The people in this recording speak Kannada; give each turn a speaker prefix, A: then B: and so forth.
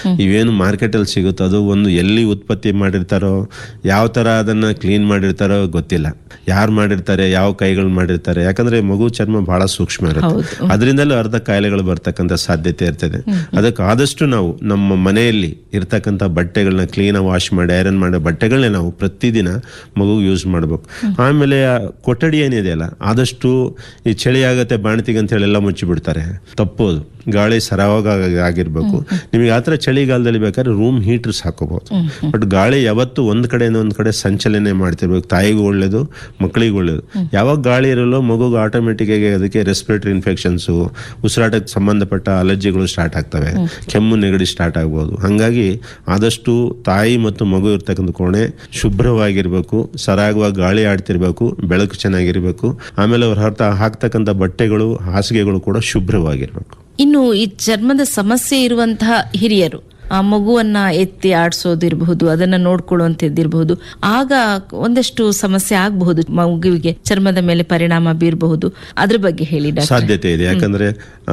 A: ಇವೇನು ಮಾರ್ಕೆಟಲ್ಲಿ ಸಿಗುತ್ತೋ ಅದು ಒಂದು ಎಲ್ಲಿ ಉತ್ಪತ್ತಿ ಮಾಡಿರ್ತಾರೋ ಯಾವ ಥರ ಅದನ್ನು ಕ್ಲೀನ್ ಮಾಡಿರ್ತಾರೋ ಗೊತ್ತಿಲ್ಲ ಯಾರು ಮಾಡಿರ್ತಾರೆ ಯಾವ ಕೈಗಳು ಮಾಡಿರ್ತಾರೆ ಯಾಕಂದ್ರೆ ಮಗು ಚರ್ಮ ಬಹಳ ಸೂಕ್ಷ್ಮ ಇರುತ್ತೆ ಅದರಿಂದಲೂ ಅರ್ಧ ಕಾಯಿಲೆಗಳು ಬರ್ತಕ್ಕಂಥ ಸಾಧ್ಯತೆ ಇರ್ತದೆ ಅದಕ್ಕೆ ಆದಷ್ಟು ನಾವು ನಮ್ಮ ಮನೆಯಲ್ಲಿ ಇರ್ತಕ್ಕಂಥ ಬಟ್ಟೆಗಳನ್ನ ಕ್ಲೀನಾಗಿ ವಾಶ್ ಮಾಡಿ ಐರನ್ ಮಾಡೋ ಬಟ್ಟೆಗಳನ್ನೇ ನಾವು ಪ್ರತಿದಿನ ಮಗು ಯೂಸ್ ಮಾಡಬೇಕು ಆಮೇಲೆ ಆ ಕೊಠಡಿ ಏನಿದೆಯಲ್ಲ ಆದಷ್ಟು ಈ ಚಳಿ ಆಗತ್ತೆ ಬಾಣ್ತಿಗೆ ಅಂತ ಹೇಳಿ ಎಲ್ಲ ಮುಚ್ಚಿಬಿಡ್ತಾರೆ ತಪ್ಪೋದು ಗಾಳಿ ಸರಾವಾಗ ಆಗಿರ್ಬೇಕು ನಿಮಗೆ ಆ ಥರ ಚಳಿಗಾಲದಲ್ಲಿ ಬೇಕಾದ್ರೆ ರೂಮ್ ಹೀಟರ್ಸ್ ಹಾಕೋಬಹುದು ಬಟ್ ಗಾಳಿ ಯಾವತ್ತು ಒಂದ್ ಕಡೆಯಿಂದ ಒಂದ್ ಕಡೆ ಸಂಚಲನೆ ಮಾಡ್ತಿರ್ಬೇಕು ತಾಯಿಗೂ ಒಳ್ಳೇದು ಮಕ್ಕಳಿಗೂ ಒಳ್ಳೇದು ಯಾವಾಗ ಗಾಳಿ ಇರಲ್ಲೋ ಮಗುಗೆ ಆಟೋಮೆಟಿಕ್ ಆಗಿ ಅದಕ್ಕೆ ರೆಸ್ಪಿರೇಟರಿ ಇನ್ಫೆಕ್ಷನ್ಸು ಉಸಿರಾಟಕ್ಕೆ ಸಂಬಂಧಪಟ್ಟ ಅಲರ್ಜಿಗಳು ಸ್ಟಾರ್ಟ್ ಆಗ್ತವೆ ಕೆಮ್ಮು ನೆಗಡಿ ಸ್ಟಾರ್ಟ್ ಆಗ್ಬೋದು ಹಾಗಾಗಿ ಆದಷ್ಟು ತಾಯಿ ಮತ್ತು ಮಗು ಇರ್ತಕ್ಕಂಥ ಕೋಣೆ ಶುಭ್ರವಾಗಿರ್ಬೇಕು ಸರಾಗವಾಗಿ ಗಾಳಿ ಆಡ್ತಿರ್ಬೇಕು ಬೆಳಕು ಚೆನ್ನಾಗಿರ್ಬೇಕು ಆಮೇಲೆ ಅವ್ರು ಹರ್ತ ಹಾಕ್ತಕ್ಕಂಥ ಬಟ್ಟೆಗಳು ಹಾಸಿಗೆಗಳು ಕೂಡ ಶುಭ್ರವಾಗಿರ್ಬೇಕು
B: ಇನ್ನು ಈ ಚರ್ಮದ ಸಮಸ್ಯೆ ಇರುವಂತಹ ಹಿರಿಯರು ಆ ಮಗುವನ್ನ ಎತ್ತಿ ಆಡಿಸೋದಿರಬಹುದು ಅದನ್ನ ನೋಡ್ಕೊಳ್ಳುವಂತದ್ದಿರಬಹುದು ಆಗ ಒಂದಷ್ಟು ಸಮಸ್ಯೆ ಆಗಬಹುದು ಮಗುವಿಗೆ ಚರ್ಮದ ಮೇಲೆ ಪರಿಣಾಮ ಬೀರಬಹುದು ಅದ್ರ ಬಗ್ಗೆ ಹೇಳಿ ಡಾಕ್ಟರ್
A: ಸಾಧ್ಯತೆ ಇದೆ ಯಾಕಂದ್ರೆ